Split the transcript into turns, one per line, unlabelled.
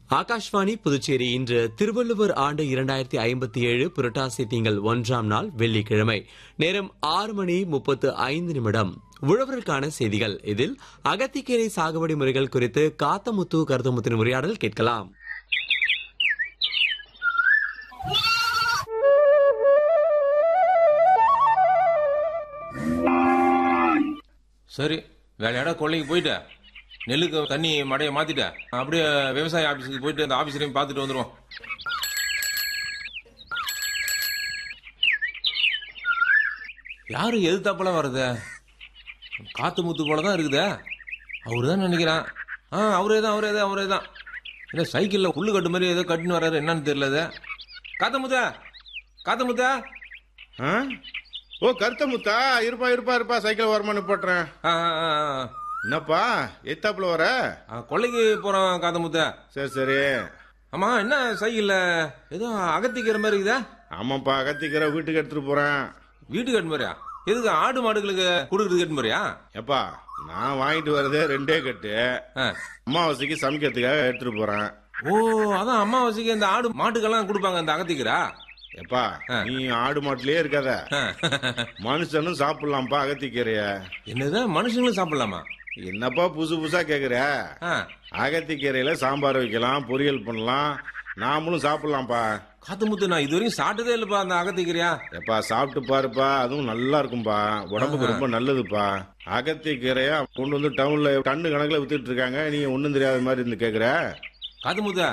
ஆகாஷ்வாணி புதுச்சேரி இன்று திருவள்ளுவர் ஆண்டு இரண்டாயிரத்தி ஐம்பத்தி ஏழு புரட்டாசி திங்கள் ஒன்றாம் நாள் வெள்ளிக்கிழமை நேரம் ஆறு மணி முப்பத்து ஐந்து நிமிடம் உழவருக்கான செய்திகள் இதில் அகத்திக்கீரை சாகுபடி முறைகள் குறித்து காத்தமுத்து கருத்தமுத்தின் உரையாடல் கேட்கலாம்
சரி வேலையாட கொள்ளைக்கு போயிட்டு நெல்லுக்கு தண்ணி மடையை மாத்திட்ட அப்படியே விவசாய ஆபீஸுக்கு போயிட்டு அந்த ஆபீஸரையும் பார்த்துட்டு வந்துருவோம் யாரு எதிர்த்தாப்பெல்லாம் வருது காத்து முத்து போல தான் இருக்குதே அவரு தான் நினைக்கிறேன் ஆ அவரே தான் அவரே தான் அவரே தான் இல்லை சைக்கிளில் புல்லு கட்டு மாதிரி ஏதோ கட்டுன்னு வர்றாரு என்னன்னு தெரியல அது காத்த முத்தா காத்த முத்தா
ஆ? ஓ கருத்த முத்தா இருப்பா இருப்பா இருப்பா சைக்கிள் வரமானு போட்டுறேன்
ஆ, ஆ, ஆ, ஆ.
என்னப்பா எத்தாப்புல வர
ஆ, கொல்லைக்கு போகிறோம் காத்த முத்தா
சரி சரி
ஆமா என்ன சைக்கிள்ல ஏதோ அகத்திக்கிற மாதிரி இருக்குதா
ஆமாப்பா அகத்திக்கிற வீட்டுக்கு எடுத்துட்டு போறேன்
வீட்டுக்கு கட்டு மாதிரியா எதுக்கு ஆடு மாடுகளுக்கு கொடுக்கறது கட்டு மாதிரியா
எப்பா நான் வாங்கிட்டு வரதே ரெண்டே கட்டு
ஆ.
அமாவாசைக்கு சமைக்கிறதுக்காக எடுத்துட்டு போறேன்
ஓ அதான் அம்மாவாசைக்கு இந்த ஆடு மாட்டுக்கெல்லாம் கொடுப்பாங்க இந்த அகத்திக்கிறா
எப்பா நீ ஆடு மாட்டுலயே இருக்காத மனுஷனும் சாப்பிடலாம்ப்பா அகத்திக்கீரைய
என்னது மனுஷங்களும் சாப்பிடலாமா
என்னப்பா புதுசு புதுசா கேக்குற
ஆ,
அகத்திக்கீரையில சாம்பார் வைக்கலாம் பொரியல் பண்ணலாம் நாமளும் சாப்பிடலாம்ப்பா
காத்து முத்து நான் இதுவரையும் சாப்பிட்டதே இல்லப்பா அந்த அகத்திக்கிறியா
எப்பா சாப்பிட்டு பாருப்பா அதுவும் நல்லா இருக்கும்பா உடம்புக்கு ரொம்ப நல்லதுப்பா அகத்தி கீரையா கொண்டு வந்து டவுன்ல டன்னு கணக்குல வித்துட்டு இருக்காங்க நீங்க ஒண்ணும் தெரியாத மாதிரி இருந்து கேக்குற
காத்து முத்த